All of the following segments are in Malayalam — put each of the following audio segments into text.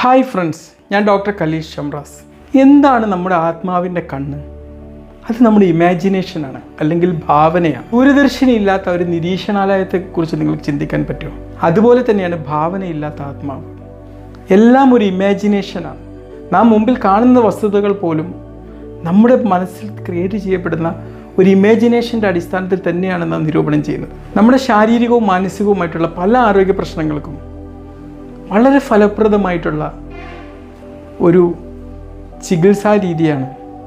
ഹായ് ഫ്രണ്ട്സ് ഞാൻ ഡോക്ടർ കലീഷ് ഷംറാസ് എന്താണ് നമ്മുടെ ആത്മാവിൻ്റെ കണ്ണ് അത് നമ്മുടെ ഇമാജിനേഷനാണ് അല്ലെങ്കിൽ ഭാവനയാണ് ദൂരദർശിനി ഇല്ലാത്ത ഒരു നിരീക്ഷണാലയത്തെക്കുറിച്ച് നിങ്ങൾക്ക് ചിന്തിക്കാൻ പറ്റുമോ അതുപോലെ തന്നെയാണ് ഭാവനയില്ലാത്ത ആത്മാവ് എല്ലാം ഒരു ഇമാജിനേഷനാണ് നാം മുമ്പിൽ കാണുന്ന വസ്തുതകൾ പോലും നമ്മുടെ മനസ്സിൽ ക്രിയേറ്റ് ചെയ്യപ്പെടുന്ന ഒരു ഇമാജിനേഷൻ്റെ അടിസ്ഥാനത്തിൽ തന്നെയാണ് നാം നിരൂപണം ചെയ്യുന്നത് നമ്മുടെ ശാരീരികവും മാനസികവുമായിട്ടുള്ള പല ആരോഗ്യ പ്രശ്നങ്ങൾക്കും വളരെ ഫലപ്രദമായിട്ടുള്ള ഒരു ചികിത്സാ രീതിയാണ്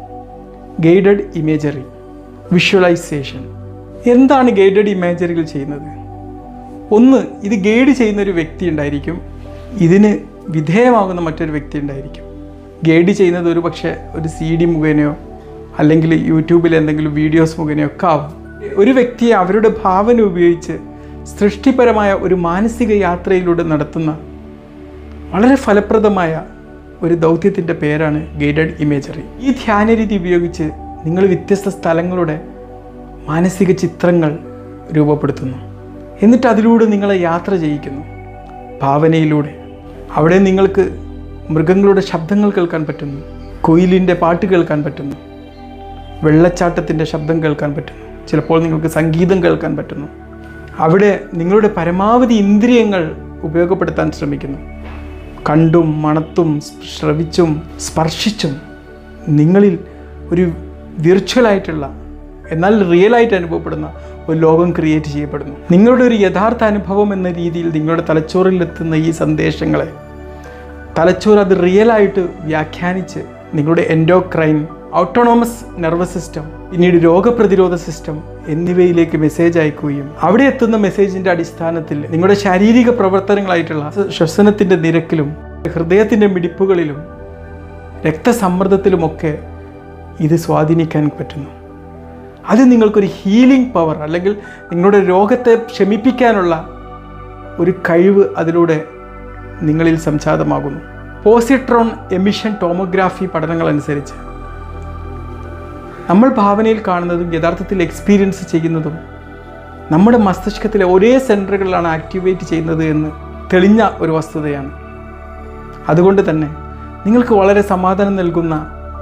ഗൈഡഡ് ഇമേജറി വിഷ്വലൈസേഷൻ എന്താണ് ഗൈഡഡ് ഇമേജറികൾ ചെയ്യുന്നത് ഒന്ന് ഇത് ഗൈഡ് ചെയ്യുന്ന ഒരു വ്യക്തി ഉണ്ടായിരിക്കും ഇതിന് വിധേയമാകുന്ന മറ്റൊരു വ്യക്തി ഉണ്ടായിരിക്കും ഗൈഡ് ചെയ്യുന്നത് ഒരു പക്ഷേ ഒരു സി ഡി മുഖേനയോ അല്ലെങ്കിൽ യൂട്യൂബിൽ എന്തെങ്കിലും വീഡിയോസ് മുഖേനയോ ഒക്കെ ആവും ഒരു വ്യക്തിയെ അവരുടെ ഭാവന ഉപയോഗിച്ച് സൃഷ്ടിപരമായ ഒരു മാനസിക യാത്രയിലൂടെ നടത്തുന്ന വളരെ ഫലപ്രദമായ ഒരു ദൗത്യത്തിൻ്റെ പേരാണ് ഗൈഡഡ് ഇമേജറി ഈ ധ്യാനരീതി ഉപയോഗിച്ച് നിങ്ങൾ വ്യത്യസ്ത സ്ഥലങ്ങളുടെ മാനസിക ചിത്രങ്ങൾ രൂപപ്പെടുത്തുന്നു എന്നിട്ട് അതിലൂടെ നിങ്ങളെ യാത്ര ചെയ്യിക്കുന്നു ഭാവനയിലൂടെ അവിടെ നിങ്ങൾക്ക് മൃഗങ്ങളുടെ ശബ്ദങ്ങൾ കേൾക്കാൻ പറ്റുന്നു കുയിലിൻ്റെ പാട്ട് കേൾക്കാൻ പറ്റുന്നു വെള്ളച്ചാട്ടത്തിൻ്റെ ശബ്ദം കേൾക്കാൻ പറ്റുന്നു ചിലപ്പോൾ നിങ്ങൾക്ക് സംഗീതം കേൾക്കാൻ പറ്റുന്നു അവിടെ നിങ്ങളുടെ പരമാവധി ഇന്ദ്രിയങ്ങൾ ഉപയോഗപ്പെടുത്താൻ ശ്രമിക്കുന്നു കണ്ടും മണത്തും ശ്രവിച്ചും സ്പർശിച്ചും നിങ്ങളിൽ ഒരു വിർച്വലായിട്ടുള്ള എന്നാൽ റിയലായിട്ട് അനുഭവപ്പെടുന്ന ഒരു ലോകം ക്രിയേറ്റ് ചെയ്യപ്പെടുന്നു നിങ്ങളുടെ ഒരു യഥാർത്ഥ അനുഭവം എന്ന രീതിയിൽ നിങ്ങളുടെ തലച്ചോറിലെത്തുന്ന ഈ സന്ദേശങ്ങളെ തലച്ചോറ് അത് റിയലായിട്ട് വ്യാഖ്യാനിച്ച് നിങ്ങളുടെ എൻഡോക്രൈൻ ഓട്ടോണോമസ് നെർവസ് സിസ്റ്റം പിന്നീട് രോഗപ്രതിരോധ സിസ്റ്റം എന്നിവയിലേക്ക് മെസ്സേജ് അയക്കുകയും അവിടെ എത്തുന്ന മെസ്സേജിൻ്റെ അടിസ്ഥാനത്തിൽ നിങ്ങളുടെ ശാരീരിക പ്രവർത്തനങ്ങളായിട്ടുള്ള ശ്വസനത്തിൻ്റെ നിരക്കിലും ഹൃദയത്തിൻ്റെ മിടിപ്പുകളിലും രക്തസമ്മർദ്ദത്തിലുമൊക്കെ ഇത് സ്വാധീനിക്കാൻ പറ്റുന്നു അത് നിങ്ങൾക്കൊരു ഹീലിംഗ് പവർ അല്ലെങ്കിൽ നിങ്ങളുടെ രോഗത്തെ ക്ഷമിപ്പിക്കാനുള്ള ഒരു കഴിവ് അതിലൂടെ നിങ്ങളിൽ സംജാതമാകുന്നു പോസിട്രോൺ എമിഷൻ ടോമോഗ്രാഫി പഠനങ്ങൾ അനുസരിച്ച് നമ്മൾ ഭാവനയിൽ കാണുന്നതും യഥാർത്ഥത്തിൽ എക്സ്പീരിയൻസ് ചെയ്യുന്നതും നമ്മുടെ മസ്തിഷ്കത്തിലെ ഒരേ സെൻറ്ററുകളിലാണ് ആക്ടിവേറ്റ് ചെയ്യുന്നത് എന്ന് തെളിഞ്ഞ ഒരു വസ്തുതയാണ് അതുകൊണ്ട് തന്നെ നിങ്ങൾക്ക് വളരെ സമാധാനം നൽകുന്ന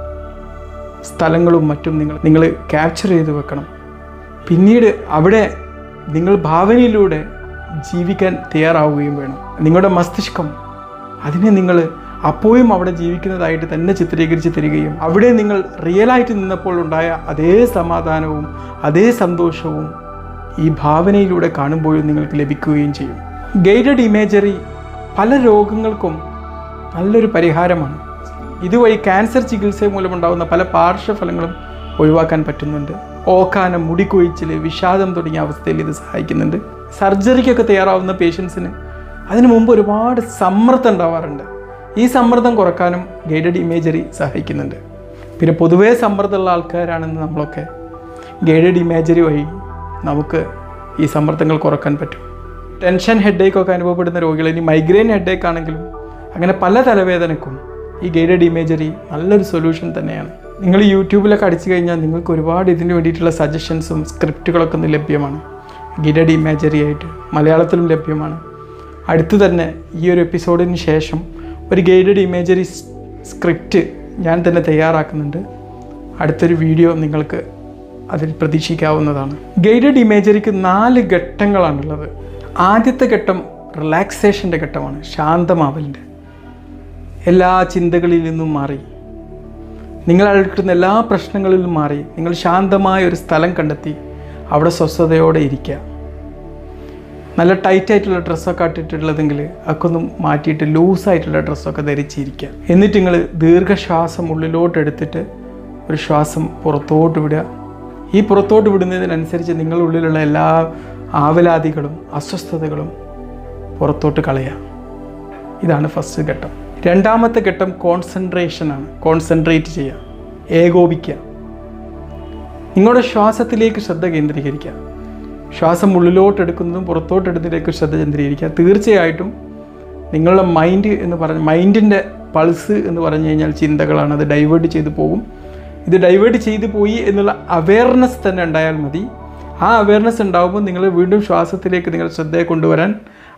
സ്ഥലങ്ങളും മറ്റും നിങ്ങൾ നിങ്ങൾ ക്യാപ്ചർ ചെയ്ത് വെക്കണം പിന്നീട് അവിടെ നിങ്ങൾ ഭാവനയിലൂടെ ജീവിക്കാൻ തയ്യാറാവുകയും വേണം നിങ്ങളുടെ മസ്തിഷ്കം അതിനെ നിങ്ങൾ അപ്പോഴും അവിടെ ജീവിക്കുന്നതായിട്ട് തന്നെ ചിത്രീകരിച്ച് തരികയും അവിടെ നിങ്ങൾ റിയലായിട്ട് നിന്നപ്പോൾ ഉണ്ടായ അതേ സമാധാനവും അതേ സന്തോഷവും ഈ ഭാവനയിലൂടെ കാണുമ്പോഴും നിങ്ങൾക്ക് ലഭിക്കുകയും ചെയ്യും ഗൈഡഡ് ഇമേജറി പല രോഗങ്ങൾക്കും നല്ലൊരു പരിഹാരമാണ് ഇതുവഴി ക്യാൻസർ ചികിത്സ മൂലമുണ്ടാകുന്ന പല പാർശ്വഫലങ്ങളും ഒഴിവാക്കാൻ പറ്റുന്നുണ്ട് ഓക്കാനം മുടിക്കൊഴിച്ചിൽ വിഷാദം തുടങ്ങിയ അവസ്ഥയിൽ ഇത് സഹായിക്കുന്നുണ്ട് സർജറിക്കൊക്കെ തയ്യാറാവുന്ന പേഷ്യൻസിന് അതിനു മുമ്പ് ഒരുപാട് സമ്മർദ്ദം ഉണ്ടാവാറുണ്ട് ഈ സമ്മർദ്ദം കുറക്കാനും ഗൈഡഡ് ഇമേജറി സഹായിക്കുന്നുണ്ട് പിന്നെ പൊതുവേ സമ്മർദ്ദമുള്ള ആൾക്കാരാണെന്ന് നമ്മളൊക്കെ ഗൈഡഡ് ഇമേജറി വഴി നമുക്ക് ഈ സമ്മർദ്ദങ്ങൾ കുറക്കാൻ പറ്റും ടെൻഷൻ ഹെഡേക്ക് ഒക്കെ അനുഭവപ്പെടുന്ന രോഗികൾ ഇനി മൈഗ്രെയിൻ ഹെഡേക്ക് ആണെങ്കിലും അങ്ങനെ പല തലവേദനക്കും ഈ ഗൈഡഡ് ഇമേജറി നല്ലൊരു സൊല്യൂഷൻ തന്നെയാണ് നിങ്ങൾ യൂട്യൂബിലൊക്കെ അടിച്ചു കഴിഞ്ഞാൽ നിങ്ങൾക്ക് ഒരുപാട് ഇതിന് വേണ്ടിയിട്ടുള്ള സജഷൻസും സ്ക്രിപ്റ്റുകളൊക്കെ ഒന്ന് ലഭ്യമാണ് ഗൈഡഡ് ഇമേജറി ആയിട്ട് മലയാളത്തിലും ലഭ്യമാണ് അടുത്ത് തന്നെ ഈ ഒരു എപ്പിസോഡിന് ശേഷം ഒരു ഗൈഡഡ് ഇമേജറി സ്ക്രിപ്റ്റ് ഞാൻ തന്നെ തയ്യാറാക്കുന്നുണ്ട് അടുത്തൊരു വീഡിയോ നിങ്ങൾക്ക് അതിൽ പ്രതീക്ഷിക്കാവുന്നതാണ് ഗൈഡഡ് ഇമേജറിക്ക് നാല് ഘട്ടങ്ങളാണുള്ളത് ആദ്യത്തെ ഘട്ടം റിലാക്സേഷൻ്റെ ഘട്ടമാണ് ശാന്തമാവലിൻ്റെ എല്ലാ ചിന്തകളിൽ നിന്നും മാറി നിങ്ങൾ അലട്ടുന്ന എല്ലാ പ്രശ്നങ്ങളിൽ നിന്നും മാറി നിങ്ങൾ ശാന്തമായ ഒരു സ്ഥലം കണ്ടെത്തി അവിടെ സ്വസ്ഥതയോടെ ഇരിക്കുക നല്ല ടൈറ്റ് ആയിട്ടുള്ള ഡ്രസ്സൊക്കെ ഇട്ടിട്ടുള്ളതെങ്കിൽ അതൊക്കെ ഒന്ന് മാറ്റിയിട്ട് ലൂസായിട്ടുള്ള ഡ്രസ്സൊക്കെ ധരിച്ചിരിക്കുക എന്നിട്ട് നിങ്ങൾ ദീർഘശ്വാസം ഉള്ളിലോട്ട് എടുത്തിട്ട് ഒരു ശ്വാസം പുറത്തോട്ട് വിടുക ഈ പുറത്തോട്ട് വിടുന്നതിനനുസരിച്ച് നിങ്ങളുടെ ഉള്ളിലുള്ള എല്ലാ ആവലാതികളും അസ്വസ്ഥതകളും പുറത്തോട്ട് കളയുക ഇതാണ് ഫസ്റ്റ് ഘട്ടം രണ്ടാമത്തെ ഘട്ടം കോൺസെൻട്രേഷനാണ് കോൺസെൻട്രേറ്റ് ചെയ്യുക ഏകോപിക്കുക നിങ്ങളുടെ ശ്വാസത്തിലേക്ക് ശ്രദ്ധ കേന്ദ്രീകരിക്കുക ശ്വാസം ഉള്ളിലോട്ട് എടുക്കുന്നതും പുറത്തോട്ട് എടുക്കുന്നതിലേക്ക് ശ്രദ്ധ കേന്ദ്രീകരിക്കുക തീർച്ചയായിട്ടും നിങ്ങളുടെ മൈൻഡ് എന്ന് പറഞ്ഞ മൈൻഡിൻ്റെ പൾസ് എന്ന് പറഞ്ഞു കഴിഞ്ഞാൽ ചിന്തകളാണ് അത് ഡൈവേർട്ട് ചെയ്തു പോകും ഇത് ഡൈവേർട്ട് ചെയ്തു പോയി എന്നുള്ള അവയർനെസ് തന്നെ ഉണ്ടായാൽ മതി ആ അവയർനെസ് ഉണ്ടാകുമ്പോൾ നിങ്ങൾ വീണ്ടും ശ്വാസത്തിലേക്ക് നിങ്ങൾ ശ്രദ്ധയെ കൊണ്ടുവരാൻ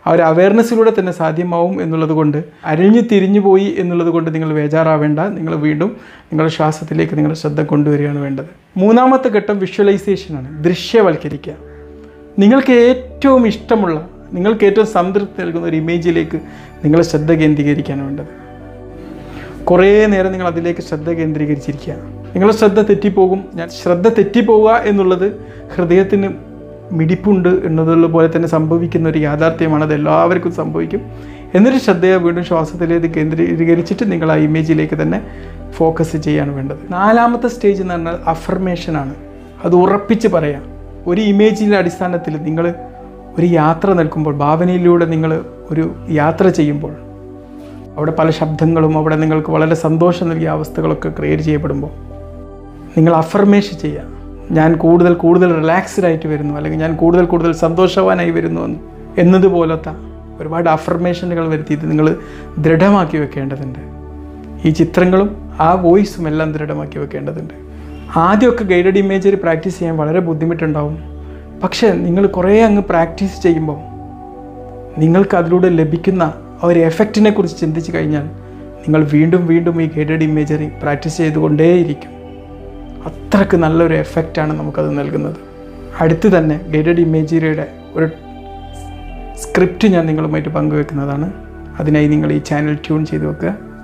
ആ ഒരു അവയർനെസ്സിലൂടെ തന്നെ സാധ്യമാവും എന്നുള്ളത് കൊണ്ട് അരിഞ്ഞു തിരിഞ്ഞു പോയി എന്നുള്ളത് കൊണ്ട് നിങ്ങൾ ബേജാറാവേണ്ട നിങ്ങൾ വീണ്ടും നിങ്ങളുടെ ശ്വാസത്തിലേക്ക് നിങ്ങളുടെ ശ്രദ്ധ കൊണ്ടുവരികയാണ് വേണ്ടത് മൂന്നാമത്തെ ഘട്ടം വിഷ്വലൈസേഷനാണ് ദൃശ്യവൽക്കരിക്കുക നിങ്ങൾക്ക് ഏറ്റവും ഇഷ്ടമുള്ള നിങ്ങൾക്ക് ഏറ്റവും സംതൃപ്തി നൽകുന്ന ഒരു ഇമേജിലേക്ക് നിങ്ങൾ ശ്രദ്ധ കേന്ദ്രീകരിക്കാൻ വേണ്ടത് കുറേ നേരം നിങ്ങൾ അതിലേക്ക് ശ്രദ്ധ കേന്ദ്രീകരിച്ചിരിക്കുക നിങ്ങളുടെ ശ്രദ്ധ തെറ്റിപ്പോകും ഞാൻ ശ്രദ്ധ തെറ്റിപ്പോവുക എന്നുള്ളത് ഹൃദയത്തിന് മിടിപ്പുണ്ട് എന്നതുള്ള പോലെ തന്നെ സംഭവിക്കുന്ന ഒരു യാഥാർത്ഥ്യമാണ് അത് എല്ലാവർക്കും സംഭവിക്കും എന്നിട്ട് ശ്രദ്ധയെ വീണ്ടും ശ്വാസത്തിലേക്ക് കേന്ദ്രീകരിച്ചിട്ട് നിങ്ങൾ ആ ഇമേജിലേക്ക് തന്നെ ഫോക്കസ് ചെയ്യാണ് വേണ്ടത് നാലാമത്തെ സ്റ്റേജ് എന്ന് പറഞ്ഞാൽ അഫർമേഷനാണ് അത് ഉറപ്പിച്ച് പറയാം ഒരു ഇമേജിൻ്റെ അടിസ്ഥാനത്തിൽ നിങ്ങൾ ഒരു യാത്ര നിൽക്കുമ്പോൾ ഭാവനയിലൂടെ നിങ്ങൾ ഒരു യാത്ര ചെയ്യുമ്പോൾ അവിടെ പല ശബ്ദങ്ങളും അവിടെ നിങ്ങൾക്ക് വളരെ സന്തോഷം നൽകിയ അവസ്ഥകളൊക്കെ ക്രിയേറ്റ് ചെയ്യപ്പെടുമ്പോൾ നിങ്ങൾ അഫർമേഷൻ ചെയ്യുക ഞാൻ കൂടുതൽ കൂടുതൽ റിലാക്സ്ഡ് ആയിട്ട് വരുന്നു അല്ലെങ്കിൽ ഞാൻ കൂടുതൽ കൂടുതൽ സന്തോഷവാനായി വരുന്നു എന്ന് എന്നതുപോലത്തെ ഒരുപാട് അഫർമേഷനുകൾ വരുത്തിയിട്ട് നിങ്ങൾ ദൃഢമാക്കി വെക്കേണ്ടതുണ്ട് ഈ ചിത്രങ്ങളും ആ വോയിസും എല്ലാം ദൃഢമാക്കി വെക്കേണ്ടതുണ്ട് ആദ്യമൊക്കെ ഗൈഡഡ് ഇമേജറി പ്രാക്ടീസ് ചെയ്യാൻ വളരെ ബുദ്ധിമുട്ടുണ്ടാവും പക്ഷേ നിങ്ങൾ കുറേ അങ്ങ് പ്രാക്ടീസ് ചെയ്യുമ്പോൾ നിങ്ങൾക്ക് അതിലൂടെ ലഭിക്കുന്ന ആ ഒരു എഫക്റ്റിനെ കുറിച്ച് ചിന്തിച്ച് കഴിഞ്ഞാൽ നിങ്ങൾ വീണ്ടും വീണ്ടും ഈ ഗൈഡഡ് ഇമേജറി പ്രാക്ടീസ് ചെയ്തുകൊണ്ടേയിരിക്കും അത്രക്ക് നല്ലൊരു എഫക്റ്റാണ് നമുക്കത് നൽകുന്നത് അടുത്ത് തന്നെ ഗൈഡഡ് ഇമേജറിയുടെ ഒരു സ്ക്രിപ്റ്റ് ഞാൻ നിങ്ങളുമായിട്ട് പങ്കുവെക്കുന്നതാണ് അതിനായി നിങ്ങൾ ഈ ചാനൽ ട്യൂൺ ചെയ്ത് വെക്കുക